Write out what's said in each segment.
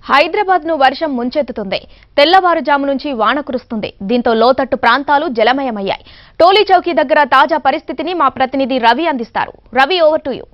హైదరాబాద్ ను వర్షం ముంచెత్తుతుంది తెల్లవారుజాము నుంచి వాన కురుస్తుంది దీంతో లోతట్టు ప్రాంతాలు జలమయమయ్యాయి టోలీ చౌకీ దగ్గర తాజా పరిస్థితిని మా ప్రతినిధి రవి అందిస్తారు Ravi over to you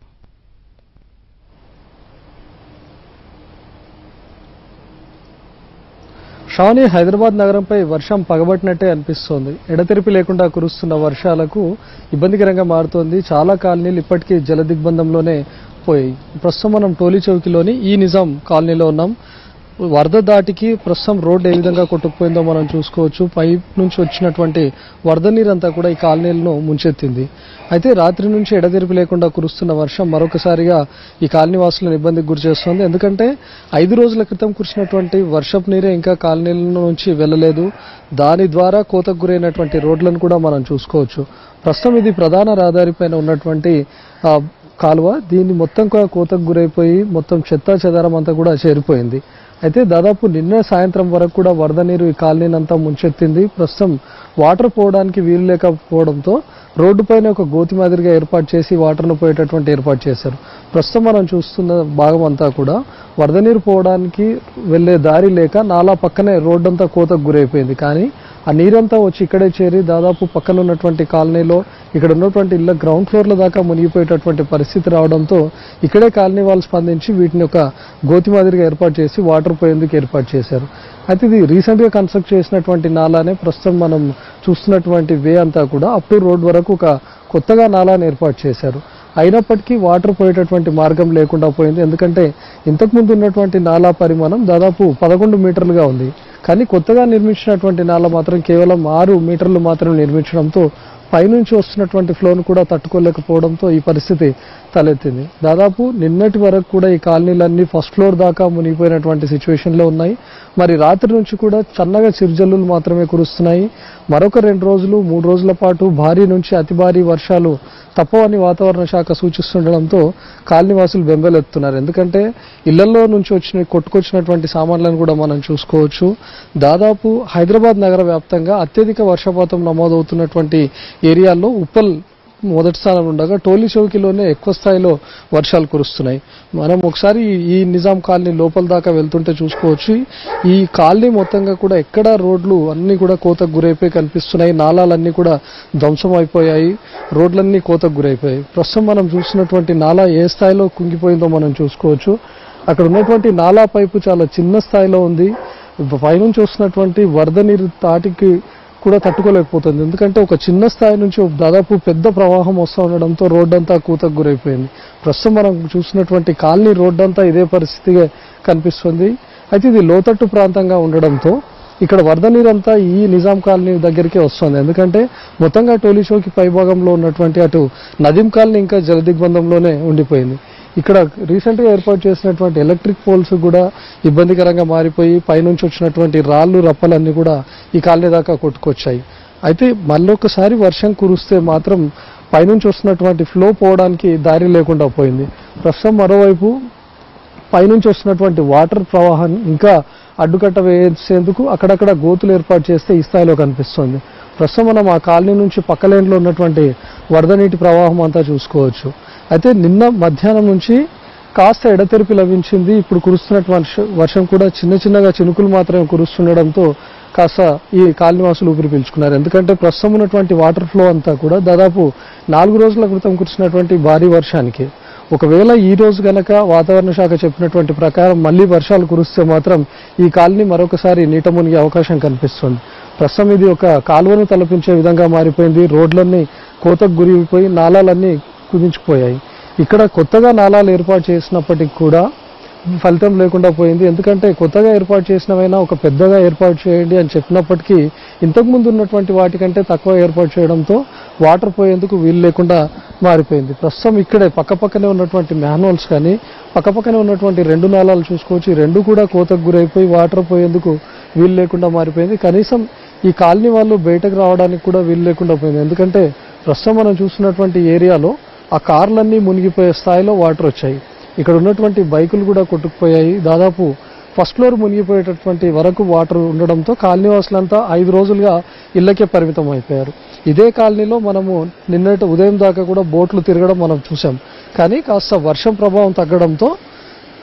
Shani Hyderabad నగరంపై వర్షం పగబట్టినట్టే అనిపిస్తోంది ఎడతెరిపి లేకుండా కురుస్తున్న వర్షాలకు ఇబ్బందికరంగా మారుతోంది చాలా కాలనీలు ఇప్పటికీ జల దిగ్బంధంలోనే పోయాయి ప్రస్తుతం మనం టోలీ చౌకీలోని ఈ నిజాం కాలనీలో ఉన్నాం వరద దాటికి ప్రస్తుతం రోడ్డు ఏ విధంగా కొట్టుకుపోయిందో మనం చూసుకోవచ్చు పైప్ నుంచి వచ్చినటువంటి వరద నీరంతా కూడా ఈ కాలనీలను ముంచెత్తింది అయితే రాత్రి నుంచి ఎడతెరిపి లేకుండా కురుస్తున్న వర్షం మరొకసారిగా ఈ కాలనీ వాసులను ఇబ్బందికి గురి చేస్తుంది ఎందుకంటే ఐదు రోజుల క్రితం కురిసినటువంటి వర్షపు నీరే ఇంకా కాలనీల నుంచి వెళ్ళలేదు దాని ద్వారా కోతకు గురైనటువంటి రోడ్లను కూడా మనం చూసుకోవచ్చు ప్రస్తుతం ఇది ప్రధాన రహదారిపైన ఉన్నటువంటి ఆ, కాలువ దీన్ని మొత్తం కూడా కోతకు గురైపోయి మొత్తం చెత్త చెదారం అంతా కూడా చేరిపోయింది అయితే దాదాపు నిన్న సాయంత్రం వరకు కూడా వరద నీరు ఈ కాలనీని అంతా ముంచెత్తింది ప్రస్తుతం వాటర్ పోవడానికి వీలు లేకపోవడంతో రోడ్డు పైన ఒక గోతి మాదిరిగా ఏర్పాటు చేసి వాటర్ను పోయేటటువంటి ఏర్పాటు చేశారు ప్రస్తుతం మనం చూస్తున్న భాగం అంతా కూడా వరద నీరు పోవడానికి వెళ్ళే దారి లేక నాలా పక్కనే రోడ్డంతా కోతకు గురైపోయింది కానీ ఆ నీరంతా వచ్చి ఇక్కడే చేరి దాదాపు పక్కన ఉన్నటువంటి కాలనీలో ఇక్కడ ఉన్నటువంటి ఇళ్ళ గ్రౌండ్ ఫ్లోర్ల దాకా మునిగిపోయేటటువంటి పరిస్థితి రావడంతో ఇక్కడే కాలనీ వాళ్ళు స్పందించి వీటిని ఒక గోతి మాదిరిగా ఏర్పాటు చేసి వాటర్ పోయేందుకు ఏర్పాటు చేశారు అయితే ఇది రీసెంట్గా కన్స్ట్రక్ట్ చేసినటువంటి నాలానే ప్రస్తుతం మనం చూస్తున్నటువంటి వే అంతా కూడా అప్ టు రోడ్ వరకు ఒక కొత్తగా నాలాని ఏర్పాటు చేశారు అయినప్పటికీ వాటర్ పోయేటటువంటి మార్గం లేకుండా పోయింది ఎందుకంటే ఇంతకుముందు ఉన్నటువంటి నాలా పరిమాణం దాదాపు పదకొండు మీటర్లుగా ఉంది కానీ కొత్తగా నిర్మించినటువంటి నాల మాత్రం కేవలం ఆరు మీటర్లు మాత్రం నిర్మించడంతో పైనుంచి వస్తున్నటువంటి ఫ్లోను కూడా తట్టుకోలేకపోవడంతో ఈ పరిస్థితి తలెత్తింది దాదాపు నిన్నటి వరకు కూడా ఈ కాలనీలన్నీ ఫస్ట్ ఫ్లోర్ దాకా మునిగిపోయినటువంటి సిచ్యువేషన్లో ఉన్నాయి మరి రాత్రి నుంచి కూడా చన్నగా చిరుజల్లులు మాత్రమే కురుస్తున్నాయి మరొక రెండు రోజులు మూడు రోజుల పాటు భారీ నుంచి అతి భారీ వర్షాలు తప్పవని వాతావరణ శాఖ సూచిస్తుండడంతో కాలనీవాసులు బెంబెలెత్తున్నారు ఎందుకంటే ఇళ్లలో నుంచి వచ్చిన కొట్టుకొచ్చినటువంటి సామాన్లను కూడా మనం చూసుకోవచ్చు దాదాపు హైదరాబాద్ నగర వ్యాప్తంగా అత్యధిక వర్షపాతం నమోదవుతున్నటువంటి ఏరియాల్లో ఉప్పల్ మొదటి స్థానంలో ఉండగా టోలీ చౌకీలోనే ఎక్కువ స్థాయిలో వర్షాలు కురుస్తున్నాయి మనం ఒకసారి ఈ- ఈ నిజాం కాలనీ లోపల దాకా వెళ్తుంటే చూసుకోవచ్చు ఈ కాలనీ మొత్తంగా కూడా ఎక్కడ రోడ్లు అన్నీ కూడా కోతకు గురైపోయి కనిపిస్తున్నాయి నాలాలన్నీ కూడా ధ్వంసం అయిపోయాయి రోడ్లన్నీ కోతకు గురైపోయాయి ప్రస్తుతం మనం చూస్తున్నటువంటి నాలా ఏ స్థాయిలో కుంగిపోయిందో మనం చూసుకోవచ్చు అక్కడ ఉన్నటువంటి నాలా పైపు చాలా చిన్న స్థాయిలో ఉంది పైనుంచి వస్తున్నటువంటి వరద నీరు తాటికి కూడా తట్టుకోలేకపోతుంది ఎందుకంటే ఒక చిన్న స్థాయి నుంచి ఒక దాదాపు పెద్ద ప్రవాహం వస్తూ ఉండడంతో రోడ్డు అంతా కూతకు గురైపోయింది ప్రస్తుతం మనం చూసినటువంటి కాలనీ రోడ్డు అంతా ఇదే పరిస్థితిగా కనిపిస్తుంది అయితే ఇది లోతట్టు ప్రాంతంగా ఉండడంతో ఇక్కడ వరద నీరంతా ఈ నిజాం కాలనీ దగ్గరికే వస్తుంది ఎందుకంటే మొత్తంగా టోలీ చౌకి పైభాగంలో ఉన్నటువంటి అటు నదీం కాలనీ ఇంకా జలదిగ్బంధంలోనే ఉండిపోయింది ఇక్కడ రీసెంట్గా ఏర్పాటు చేసినటువంటి ఎలక్ట్రిక్ పోల్స్ కూడా ఇబ్బందికరంగా మారిపోయి పైనుంచి వచ్చినటువంటి రాళ్ళు రప్పలన్నీ కూడా ఈ కాలనీ దాకా కొట్టుకొచ్చాయి అయితే మళ్ళొకసారి వర్షం కురిస్తే మాత్రం పైనుంచి వస్తున్నటువంటి ఫ్లో పోవడానికి దారి లేకుండా పోయింది ప్రస్తుతం మరోవైపు పైనుంచి వస్తున్నటువంటి వాటర్ ప్రవాహాన్ని ఇంకా అడ్డుకట్ట వేసేందుకు అక్కడక్కడ గోతులు ఏర్పాటు చేస్తే ఈ స్థాయిలో కనిపిస్తుంది ప్రస్తుతం మనం ఆ కాలనీ నుంచి పక్క లేన్లో ఉన్నటువంటి వరద నీటి ప్రవాహం అంతా చూసుకోవచ్చు అయితే నిన్న మధ్యాహ్నం నుంచి కాస్త ఎడతెరిపి లభించింది ఇప్పుడు కురుస్తున్నటువంటి వర్ష- వర్షం కూడా చిన్న చిన్నగా చినుకులు మాత్రమే కురుస్తుండడంతో కాస్త ఈ కాలనీవాసులు ఊపిరి పీల్చుకున్నారు ఎందుకంటే ప్రస్తుతం ఉన్నటువంటి వాటర్ ఫ్లో అంతా కూడా దాదాపు నాలుగు రోజుల క్రితం కురిసినటువంటి భారీ వర్షానికి ఒకవేళ ఈ రోజు గనక వాతావరణ శాఖ చెప్పినటువంటి ప్రకారం మళ్ళీ వర్షాలు కురిస్తే మాత్రం ఈ కాలనీ మరొకసారి నీట మునిగే అవకాశం కనిపిస్తుంది ప్రస్తుతం ఇది ఒక కాలువను తలపించే విధంగా మారిపోయింది రోడ్లన్నీ కోతకు గురిపోయి నాలాలన్నీ కుదించుకుపోయాయి ఇక్కడ కొత్తగా నాలాలు ఏర్పాటు చేసినప్పటికీ కూడా ఫలితం లేకుండా పోయింది ఎందుకంటే కొత్తగా ఏర్పాటు చేసినవైనా ఒక పెద్దగా ఏర్పాటు చేయండి అని చెప్పినప్పటికీ ఇంతకుముందు ఉన్నటువంటి వాటికంటే తక్కువ ఏర్పాటు చేయడంతో వాటర్ పోయేందుకు వీలు లేకుండా మారిపోయింది ప్రస్తుతం ఇక్కడే పక్కపక్కనే ఉన్నటువంటి మ్యాన్హోల్స్ కానీ పక్కపక్కనే ఉన్నటువంటి రెండు నాళాలు చూసుకోవచ్చు ఈ రెండు కూడా కోతకు గురైపోయి వాటర్ పోయేందుకు వీలు లేకుండా మారిపోయింది కనీసం ఈ కాలనీ వాళ్ళు బయటకు రావడానికి కూడా వీలు లేకుండా పోయింది ఎందుకంటే ప్రస్తుతం మనం చూస్తున్నటువంటి ఏరియాలో ఆ కార్లన్నీ మునిగిపోయే స్థాయిలో వాటర్ వచ్చాయి ఇక్కడ ఉన్నటువంటి బైకులు కూడా కొట్టుకుపోయాయి దాదాపు ఫస్ట్ ఫ్లోర్ మునిగిపోయేటటువంటి వరకు వాటర్ ఉండడంతో కాలనీవాసులంతా ఐదు రోజులుగా ఇళ్లకే పరిమితం అయిపోయారు ఇదే కాలనీలో మనము నిన్నటి ఉదయం దాకా కూడా బోట్లు తిరగడం మనం చూసాం కానీ కాస్త వర్షం ప్రభావం తగ్గడంతో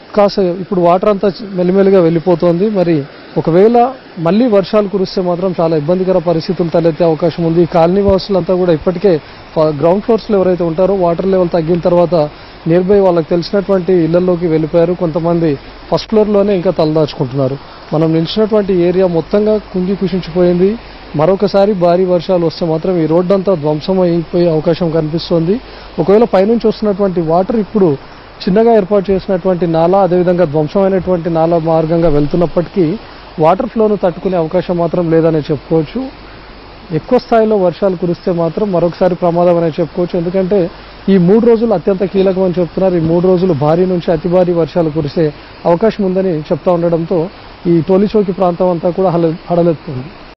కాస్త ఇప్పుడు వాటర్ అంతా మెల్లిమెల్లిగా వెళ్ళిపోతుంది మరి ఒకవేళ మళ్ళీ వర్షాలు కురిస్తే మాత్రం చాలా ఇబ్బందికర పరిస్థితులు తలెత్తే అవకాశం ఉంది ఈ కాలనీ వాసులంతా కూడా ఇప్పటికే ఫ- గ్రౌండ్ ఫ్లోర్స్లో ఎవరైతే ఉంటారో వాటర్ లెవెల్ తగ్గిన తర్వాత నియర్ బై వాళ్ళకి తెలిసినటువంటి ఇళ్లలోకి వెళ్ళిపోయారు కొంతమంది ఫస్ట్ ఫ్లోర్లోనే ఇంకా తలదాచుకుంటున్నారు మనం నిలిచినటువంటి ఏరియా మొత్తంగా కుంగి కుషించిపోయింది మరొకసారి భారీ వర్షాలు వస్తే మాత్రం ఈ రోడ్డు అంతా ధ్వంసం అయిపోయే అవకాశం కనిపిస్తోంది ఒకవేళ పైనుంచి వస్తున్నటువంటి వాటర్ ఇప్పుడు చిన్నగా ఏర్పాటు చేసినటువంటి నాలా అదేవిధంగా ధ్వంసమైనటువంటి నాలా మార్గంగా వెళ్తున్నప్పటికీ వాటర్ ఫ్లోను తట్టుకునే అవకాశం మాత్రం లేదని చెప్పుకోవచ్చు ఎక్కువ స్థాయిలో వర్షాలు కురిస్తే మాత్రం మరొకసారి ప్రమాదం అనే చెప్పుకోవచ్చు ఎందుకంటే ఈ మూడు రోజులు అత్యంత కీలకం అని చెప్తున్నారు ఈ మూడు రోజులు భారీ నుంచి అతి భారీ వర్షాలు కురిసే అవకాశం ఉందని చెప్తా ఉండడంతో ఈ టోలిచౌకి ప్రాంతం అంతా కూడా హడ హడలెత్తుంది